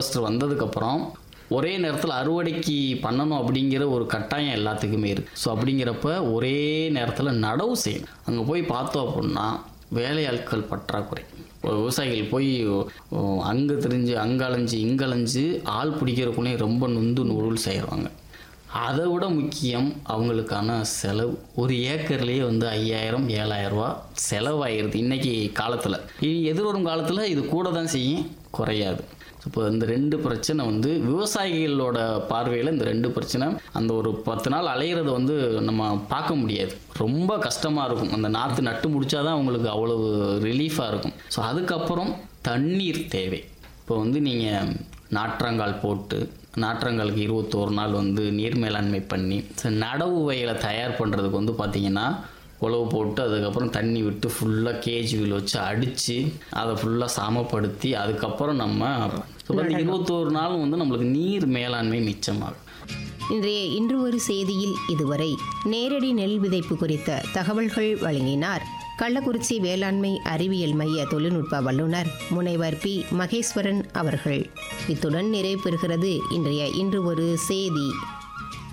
harvester வந்ததுக்கப்புறம் ஒரே நேரத்தில் அறுவடைக்கு பண்ணணும் அப்படிங்கிற ஒரு கட்டாயம் எல்லாத்துக்குமே இருக்குது ஸோ அப்படிங்கிறப்ப ஒரே நேரத்தில் நடவு செய்யணும் அங்கே போய் பார்த்தோம் அப்படின்னா வேலையாட்கள் பற்றாக்குறை இப்போ விவசாயிகள் போய் அங்கே தெரிஞ்சு அங்கே அலைஞ்சு இங்கே அலைஞ்சு ஆள் பிடிக்கிறக்குள்ளே ரொம்ப நொந்து நூறுல் செய்கிறாங்க அதை விட முக்கியம் அவங்களுக்கான செலவு ஒரு ஏக்கர்லேயே வந்து ஐயாயிரம் ஏழாயிரம் ரூபா செலவாயிருது இன்னைக்கு காலத்தில் இனி எதிர்வரும் காலத்தில் இது கூட தான் செய்யும் குறையாது இப்போ இந்த ரெண்டு பிரச்சனை வந்து விவசாயிகளோட பார்வையில் இந்த ரெண்டு பிரச்சனை அந்த ஒரு பத்து நாள் அலையிறத வந்து நம்ம பார்க்க முடியாது ரொம்ப கஷ்டமாக இருக்கும் அந்த நாற்று நட்டு முடிச்சாதான் அவங்களுக்கு அவ்வளவு ரிலீஃபாக இருக்கும் ஸோ அதுக்கப்புறம் தண்ணீர் தேவை இப்போ வந்து நீங்கள் நாற்றங்கால் போட்டு நாற்றங்காலுக்கு இருபத்தோரு நாள் வந்து நீர் மேலாண்மை பண்ணி ஸோ நடவு வயலை தயார் பண்ணுறதுக்கு வந்து பார்த்திங்கன்னா உழவு போட்டு அதுக்கப்புறம் தண்ணி விட்டு ஃபுல்லாக கேஜ் வீல் வச்சு அடித்து அதை ஃபுல்லாக சமப்படுத்தி அதுக்கப்புறம் நம்ம ஸோ வந்து இருபத்தோரு நாள் வந்து நம்மளுக்கு நீர் மேலாண்மை மிச்சமாகும் இன்றைய இன்று ஒரு செய்தியில் இதுவரை நேரடி நெல் விதைப்பு குறித்த தகவல்கள் வழங்கினார் கள்ளக்குறிச்சி வேளாண்மை அறிவியல் மைய தொழில்நுட்ப வல்லுநர் முனைவர் பி மகேஸ்வரன் அவர்கள் இத்துடன் நிறைவு பெறுகிறது இன்றைய இன்று ஒரு செய்தி